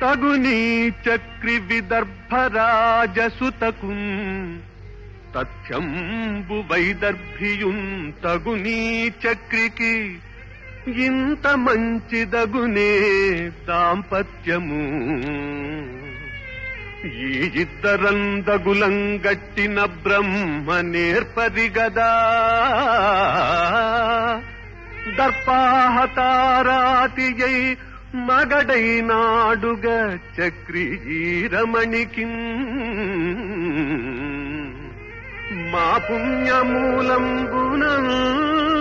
తగునీ చక్రి విదర్భరాజసుతకు తథ్యంబు వైదర్భియున్ తగునీ చక్రికి ఇంత మంచిదగునే దాంపత్యము ఈ ఇద్దరందగులంగట్టిన బ్రహ్మ నేర్పరిగదా దర్పాహతారాతియై మగడైనాడుగ చక్రీరమణికి మా పుణ్యమూలంబున